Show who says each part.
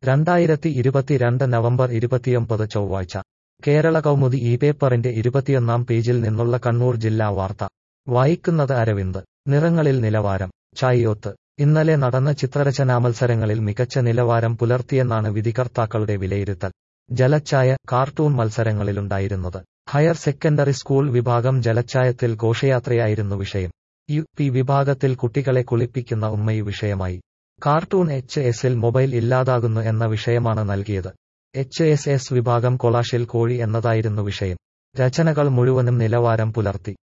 Speaker 1: രണ്ടായിരത്തി ഇരുപത്തിരണ്ട് നവംബർ ഇരുപത്തിയൊമ്പത് ചൊവ്വാഴ്ച കേരള കൗമുദി ഈ പേപ്പറിന്റെ ഇരുപത്തിയൊന്നാം പേജിൽ നിന്നുള്ള കണ്ണൂർ ജില്ലാ വാർത്ത വായിക്കുന്നത് അരവിന്ദ് നിറങ്ങളിൽ നിലവാരം ചായിയോത്ത് ഇന്നലെ നടന്ന ചിത്രരചനാ മത്സരങ്ങളിൽ മികച്ച നിലവാരം പുലർത്തിയെന്നാണ് വിധികർത്താക്കളുടെ വിലയിരുത്തൽ ജലച്ചായ കാർട്ടൂൺ മത്സരങ്ങളിലുണ്ടായിരുന്നത് ഹയർ സെക്കൻഡറി സ്കൂൾ വിഭാഗം ജലച്ചായത്തിൽ ഘോഷയാത്രയായിരുന്നു വിഷയം യു പി വിഭാഗത്തിൽ കുട്ടികളെ കുളിപ്പിക്കുന്ന ഉമ്മയു വിഷയമായി കാർട്ടൂൺ എച്ച് എസിൽ മൊബൈൽ ഇല്ലാതാകുന്നു എന്ന വിഷയമാണ് നൽകിയത് എച്ച് എസ് എസ് വിഭാഗം കൊളാഷിൽ കോഴി എന്നതായിരുന്നു വിഷയം രചനകൾ മുഴുവനും നിലവാരം പുലർത്തി